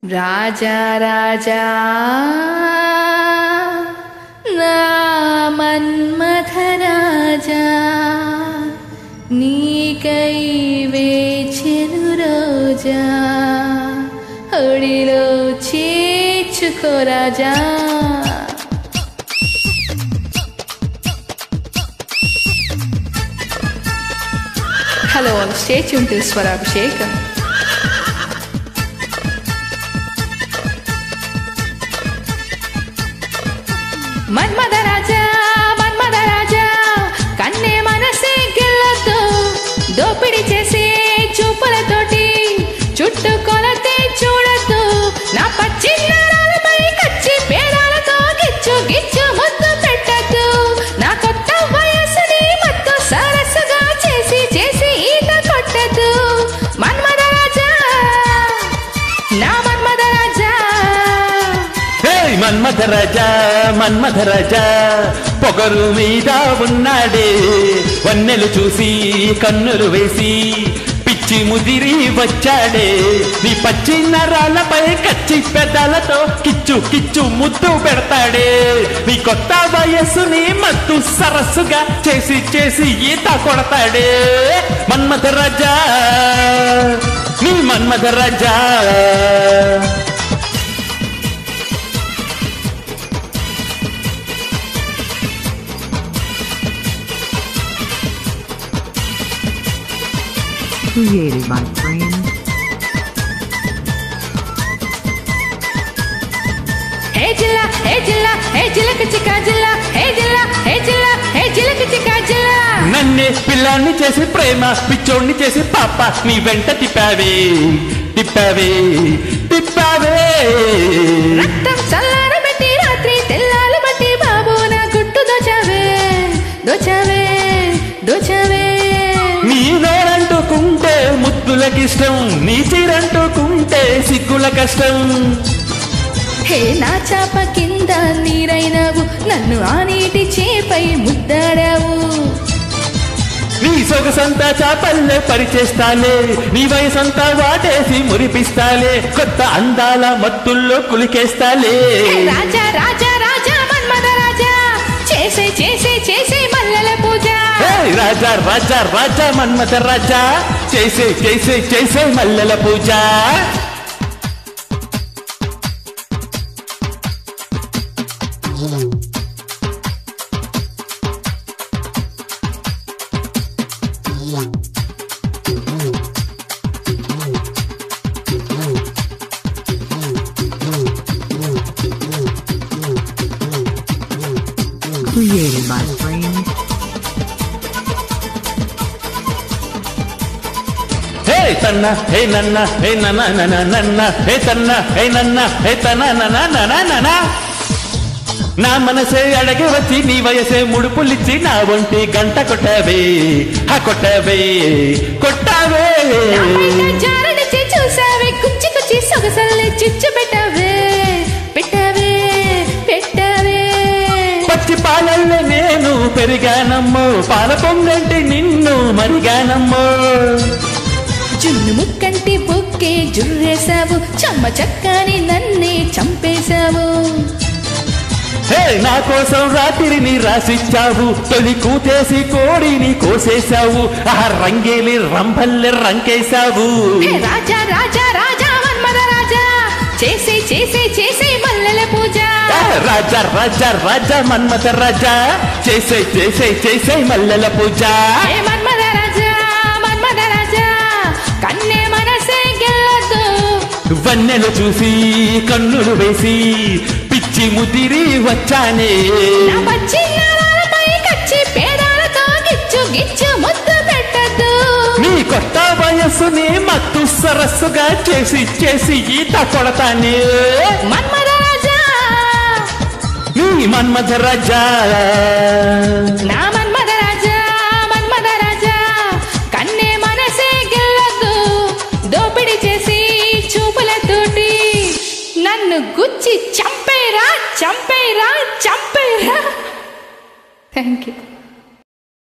రాజా రాజా నా మన్మథ రాజా నీకై వేచెను రోజా ఒడిలో చేర్చుకో రాజా హలో స్టే ట్యూన్ టు స్వరాభిషేకం మన్మద రాజా మన్మద రాజా కన్నే మనసే గెల్లొద్దు దోపిడి చేసే చూపులతోటి చుట్టూ కొలతే చూడొద్దు నా పచ్చి నరాలపై కచ్చి పేరాలతో గిచ్చు గిచ్చు ముద్దు పెట్టద్దు నా కొత్త వయసుని మత్తు సరస్సుగా చేసి చేసి ఈత కొట్టద్దు మన్మద రాజా నా మన్మద రాజా హే మన్మధరాజా మన్మధరాజా పొగరు మీద ఉన్నాడే వన్నెలు చూసి కన్నులు వేసి పిచ్చి ముదిరి వచ్చాడే నీ పచ్చి నరాలపై కచ్చి పెదాలతో కిచ్చు కిచ్చు ముద్దు పెడతాడే నీ కొత్త వయస్సుని మత్తు సరస్సుగా చేసి చేసి ఈత కొడతాడే మన్మధరాజా నీ మన్మధరాజా created by Frame. హే జిల్లా హే జిల్లా హే జిలక చికా జిల్లా హే జిల్లా హే జిల్లా హే జిలక చికా జిల్లా నన్నే పిల్లాన్ని చేసి ప్రేమ పిచ్చోడిని చేసి పాప నీ వెంట తిప్పావే తిప్పావే తిప్పావే రక్తం చల్లారబెట్టి రాత్రి తెల్లాలు బట్టి బాబు నా గుట్టు దోచావే దోచావే దోచావే నీ నోరంటుకుంటే ముద్దులకిష్టం నీ చీరంటుకుంటే సిగ్గుల కష్టం హే నా చాప కింద నీరైనావు నన్ను ఆ నీటి చేపై ముద్దాడావు నీ సొగసంతా చాపల్లే పరిచేస్తాలే నీ వయసంతా వాటేసి మురిపిస్తాలే కొత్త అందాల మత్తుల్లో కులికేస్తాలే హే రాజా రాజా రాజా మన్మద రాజా చేసే చేసే చేసే మల్లెల పూజ ఏయ్ రాజా రాజా రాజా మన్మథ రాజా చేసే చేసే చేసే మల్లెల పూజ Created by Frame. హే తన్న హే నన్న హే నన్న నన్న నన్న హే తన్న హే నన్న హే తన నన నన నన నా మనసే అడగి వచ్చి నీ వయసే ముడుపులిచ్చి నా ఒంటి గంట కొట్టవే హ కొట్టవే కొట్టావే నా పైన జారనిచ్చి చూసావే కుచ్చి కుచ్చి సొగసల్ని చిచ్చు పెట్టావే పెట్టావే పెట్టావే పచ్చి పాలల్లే నేను పెరిగానమ్మో పాల పొంగంటి నిన్ను మరిగానమ్మో జున్ను ముక్కంటి బుక్కే జుర్రేశావు చమ్మ చక్కని నన్నే చంపేశావు హే నా కోసం రాత్రిని రాసిచ్చావు తొలి కూతేసి కోడిని కోసేశావు ఆ రంగేలి రంభల్లె రంకేశావు హే రాజా రాజా రాజా మన్మద రాజా చేసే చేసే చేసే మల్లెల పూజ ఆ రాజా రాజా రాజా మన్మథ రాజా చేసే చేసే చేసే మల్లెల పూజ హే మన్మద రాజా మన్మద రాజా కన్నే మనసే గెల్లొద్దు వన్నెలు చూసి కన్నులు వేసి పిచ్చి ముదిరి వచ్చానే నా పచ్చి నరాలపై కచ్చి పేదాలతో గిచ్చు గిచ్చు ముద్దు పెట్టద్దు నీ కొత్త వయస్సుని మత్తు సరస్సుగా చేసి చేసి ఈత కొడతానే మన్మద రాజా నీ మన్మథ రాజా నా మన్మద రాజా మన్మద రాజా కన్నే మనసే గెల్లొద్దు దోపిడి చేసి చూపులతోటి నన్ను గుచ్చి చంపేరా చంపేరా చంపేరా థ్యాంక్ యూ